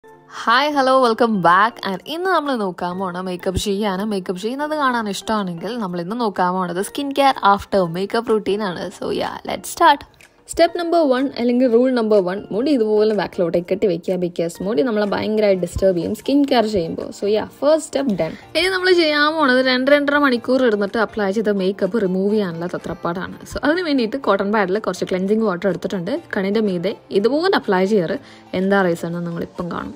hi hello welcome back and ഇന്ന് നമ്മൾ നോക്കാൻ പോണ മേക്കപ്പ് ചെയ്യാനും മേക്കപ്പ് ചെയ്യുന്നത് കാണാൻ ഇഷ്ടമാണെങ്കിൽ നമ്മൾ ഇന്ന് നോക്കാൻ പോണത് skin care after makeup routine ആണ് so yeah let start step number one അല്ലെങ്കിൽ റൂൾ നമ്പർ വൺ മുടി ഇതുപോലെ ബാക്കിലോട്ടേക്ക് കെട്ടി വെക്കുക ബിക്കോസ് മുടി നമ്മളെ ഭയങ്കരമായിട്ട് ഡിസ്റ്റർബ് ചെയ്യും സ്കിൻ കെയർ ചെയ്യുമ്പോൾ so yeah first step done ഇനി നമ്മൾ ചെയ്യാൻ പോണത് രണ്ട് രണ്ടര മണിക്കൂർ ഇരുന്നിട്ട് അപ്ലൈ ചെയ്ത മേക്കപ്പ് റിമൂവ് ചെയ്യാനുള്ള തത്രപ്പാടാണ് സോ അതിന് വേണ്ടിയിട്ട് കോട്ടൺ പാഡിൽ കുറച്ച് ക്ലെൻസിങ് വാട്ടർ എടുത്തിട്ടുണ്ട് കണ്ണിൻ്റെ മീതെ ഇതുപോലെ അപ്ലൈ ചെയ്യാറ് എന്താ റീസൺ എന്ന് നിങ്ങളിപ്പം കാണും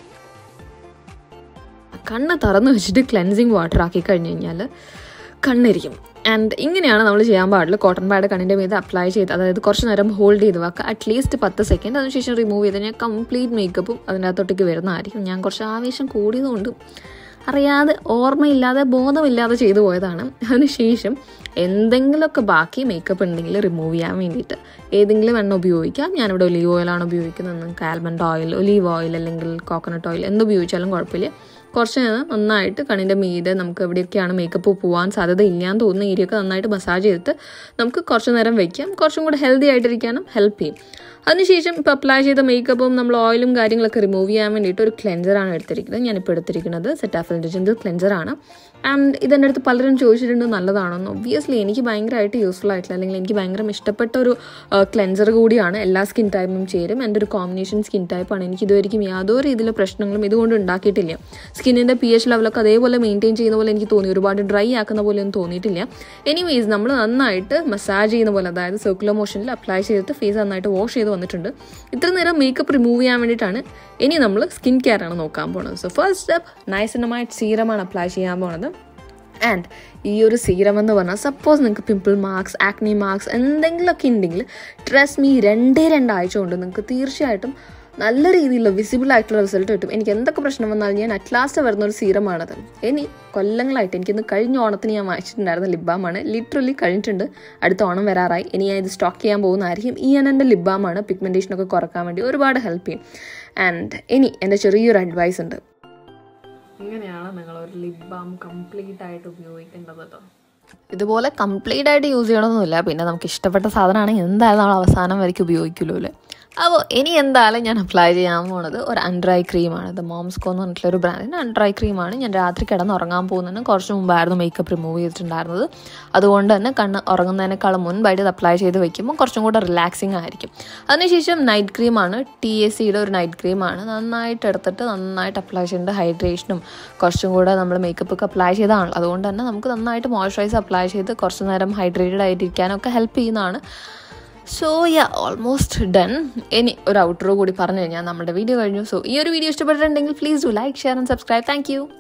കണ്ണ് തുറന്ന് വെച്ചിട്ട് ക്ലെൻസിങ് വാട്ടർ ആക്കി കഴിഞ്ഞ് കഴിഞ്ഞാൽ കണ്ണിരിക്കും ആൻഡ് ഇങ്ങനെയാണ് നമ്മൾ ചെയ്യാൻ പാടില്ല കോട്ടൺ പാഡ് കണ്ണിൻ്റെ മീത് അപ്ലൈ ചെയ്ത് അതായത് കുറച്ച് നേരം ഹോൾഡ് ചെയ്ത് വെക്കുക അറ്റ്ലീസ്റ്റ് പത്ത് സെക്കൻഡ് അതിനുശേഷം റിമൂവ് ചെയ്ത് കഴിഞ്ഞാൽ കംപ്ലീറ്റ് മേക്കപ്പും അതിൻ്റെ അകത്തോട്ടേക്ക് വരുന്നതായിരിക്കും ഞാൻ കുറച്ച് ആവേശം കൂടിയതുകൊണ്ട് അറിയാതെ ഓർമ്മയില്ലാതെ ബോധമില്ലാതെ ചെയ്തു പോയതാണ് അതിനുശേഷം എന്തെങ്കിലുമൊക്കെ ബാക്കി മേക്കപ്പ് ഉണ്ടെങ്കിൽ റിമൂവ് ചെയ്യാൻ വേണ്ടിയിട്ട് ഏതെങ്കിലും എണ്ണ ഉപയോഗിക്കാം ഞാനിവിടെ ഒലീവ് ഓയിലാണ് ഉപയോഗിക്കുന്നത് നിങ്ങൾക്ക് ആൽമണ്ട് ഓയിൽ ഒലീവ് ഓയിൽ അല്ലെങ്കിൽ കോക്കനട്ട് ഓയിൽ എന്ത് ഉപയോഗിച്ചാലും കുഴപ്പമില്ല കുറച്ച് നേരം നന്നായിട്ട് കണ്ണിൻ്റെ മീതെ നമുക്ക് എവിടെയൊക്കെയാണ് മേക്കപ്പ് പോകാൻ സാധ്യത ഇല്ലയെന്ന് തോന്നുന്ന ഏരിയയൊക്കെ നന്നായിട്ട് മസാജ് ചെയ്തിട്ട് നമുക്ക് കുറച്ച് നേരം വയ്ക്കാം കുറച്ചും കൂടെ ഹെൽത്തി ആയിട്ടിരിക്കാനും ഹെൽപ്പ് ചെയ്യും അതിനുശേഷം ഇപ്പോൾ അപ്ലൈ ചെയ്ത മേക്കപ്പും നമ്മൾ ഓയിലും കാര്യങ്ങളൊക്കെ റിമൂവ് ചെയ്യാൻ വേണ്ടിയിട്ട് ഒരു ക്ലെൻസറാണ് എടുത്തിരിക്കുന്നത് ഞാനിപ്പോൾ എടുത്തിരിക്കുന്നത് സെറ്റാഫിൽ ഡിജൻറ്റൽ ക്ലെൻസറാണ് ആൻഡ് ഇതെൻ്റെ അടുത്ത് പലരും ചോദിച്ചിട്ടുണ്ട് നല്ലതാണെന്ന് ഒബ്വിയസ്ലി എനിക്ക് ഭയങ്കരമായിട്ട് യൂസ്ഫുൾ ആയിട്ടുള്ള അല്ലെങ്കിൽ എനിക്ക് ഭയങ്കര ഇഷ്ടപ്പെട്ട ഒരു ക്ലെൻസർ കൂടിയാണ് എല്ലാ സ്കിൻ ടൈപ്പും ചേരും എൻ്റെ ഒരു കോമ്പിനേഷൻ സ്കിൻ ടൈപ്പാണ് എനിക്ക് ഇതുവരെയും യാതൊരു രീതിയിലുള്ള പ്രശ്നങ്ങളും ഇതുകൊണ്ട് ഉണ്ടാക്കിയിട്ടില്ല സ്കിന്നിൻ്റെ പി എച്ച് ലെവലൊക്കെ അതേപോലെ മെയിൻറ്റെയിൻ ചെയ്യുന്ന പോലെ എനിക്ക് തോന്നി ഒരുപാട് ഡ്രൈ ആക്കുന്ന പോലെ ഒന്നും തോന്നിയിട്ടില്ല എനിവേസ് നമ്മൾ നന്നായിട്ട് മസാജ് ചെയ്യുന്ന പോലെ അതായത് സർക്കുലർ മോഷനിൽ അപ്ലൈ ചെയ്തിട്ട് ഫേസ് നന്നായിട്ട് വാഷ് ചെയ്ത് വന്നിട്ടുണ്ട് ഇത്ര നേരം മേക്കപ്പ് റിമൂവ് ചെയ്യാൻ വേണ്ടിയിട്ടാണ് ഇനി നമ്മൾ സ്കിൻ കെയർ ആണ് നോക്കാൻ പോകുന്നത് സോ ഫസ്റ്റ് സ്റ്റെപ്പ് നൈസിനമായിട്ട് സീറമാണ് അപ്ലൈ ചെയ്യാൻ പോകുന്നത് ആൻഡ് ഈ ഒരു സീരം എന്ന് പറഞ്ഞാൽ സപ്പോസ് നിങ്ങൾക്ക് പിമ്പിൾ മാർക്സ് ആക്നി മാർക്സ് എന്തെങ്കിലുമൊക്കെ ഉണ്ടെങ്കിൽ ട്രസ് മീ രണ്ടേ രണ്ടാഴ്ച കൊണ്ട് നിങ്ങൾക്ക് തീർച്ചയായിട്ടും നല്ല രീതിയിലുള്ള വിസിബിൾ ആയിട്ടുള്ള റിസൾട്ട് കിട്ടും എനിക്ക് എന്തൊക്കെ പ്രശ്നം വന്നാലും ഞാൻ അറ്റ് ലാസ്റ്റ് വരുന്ന ഒരു സീറമാണത് ഇനി കൊല്ലങ്ങളായിട്ട് എനിക്കിന്ന് കഴിഞ്ഞ ഓണത്തിന് ഞാൻ വാങ്ങിച്ചിട്ടുണ്ടായിരുന്ന ലിബാമാണ് ലിറ്ററലി കഴിഞ്ഞിട്ടുണ്ട് അടുത്ത ഓണം വരാറായി ഇനി ഞാൻ ഇത് സ്റ്റോക്ക് ചെയ്യാൻ പോകുന്നതായിരിക്കും ഈ എൻ്റെ ലിബാമാണ് പിഗ്മെൻറ്റേഷനൊക്കെ കുറക്കാൻ വേണ്ടി ഒരുപാട് ഹെൽപ്പ് ചെയ്യും ആൻഡ് ഇനി എൻ്റെ ചെറിയൊരു അഡ്വൈസ് ഉണ്ട് ഇങ്ങനെയാണ് നിങ്ങൾ ഒരു ലിപ് ബാം കംപ്ലീറ്റ് ആയിട്ട് ഉപയോഗിക്കേണ്ടത് കേട്ടോ ഇതുപോലെ കംപ്ലീറ്റ് ആയിട്ട് യൂസ് ചെയ്യണമെന്നില്ല പിന്നെ നമുക്ക് ഇഷ്ടപ്പെട്ട സാധനമാണെങ്കിൽ എന്തായാലും നമ്മൾ അവസാനം വരയ്ക്ക് ഉപയോഗിക്കുമല്ലോ അല്ലേ അപ്പോൾ ഇനി എന്തായാലും ഞാൻ അപ്ലൈ ചെയ്യാൻ പോണത് ഒരു അൺഡ്രൈ ക്രീമാണ് ഇത് മോംസ്കോ എന്ന് പറഞ്ഞിട്ടുള്ള ഒരു ബ്രാൻഡിൻ്റെ അൺഡ്രൈ ക്രീമാണ് ഞാൻ രാത്രി കിടന്ന് ഉറങ്ങാൻ പോകുന്നതിന് കുറച്ച് മുമ്പായിരുന്നു മേക്കപ്പ് റിമൂവ് ചെയ്തിട്ടുണ്ടായിരുന്നത് അതുകൊണ്ട് തന്നെ കണ്ണ് ഉറങ്ങുന്നതിനേക്കാളും മുൻപായിട്ട് ഇത് അപ്ലൈ ചെയ്ത് വെക്കുമ്പോൾ കുറച്ചും കൂടെ റിലാക്സിങ് ആയിരിക്കും അതിനുശേഷം നൈറ്റ് ക്രീമാണ് ടി എസ് സിയുടെ ഒരു നൈറ്റ് ക്രീമാണ് നന്നായിട്ട് എടുത്തിട്ട് നന്നായിട്ട് അപ്ലൈ ചെയ്യേണ്ട ഹൈഡ്രേഷനും കുറച്ചും കൂടെ നമ്മൾ മേക്കപ്പ് ഒക്കെ അപ്ലൈ ചെയ്തതാണല്ലോ അതുകൊണ്ട് തന്നെ നമുക്ക് നന്നായിട്ട് മോയ്സ്ചറൈസ് അപ്ലൈ ചെയ്ത് കുറച്ച് നേരം ഹൈഡ്രേറ്റഡ് ആയിട്ടിരിക്കാനൊക്കെ ഹെൽപ്പ് ചെയ്യുന്നതാണ് സോ യാ ഓൾമോസ്റ്റ് ഡൺ ഇനി ഒരു ഔട്ടറോ കൂടി പറഞ്ഞു കഴിഞ്ഞാൽ നമ്മുടെ വീഡിയോ കഴിഞ്ഞു സോ ഈ ഒരു വീഡിയോ ഇഷ്ടപ്പെട്ടിട്ടുണ്ടെങ്കിൽ please do like share and subscribe thank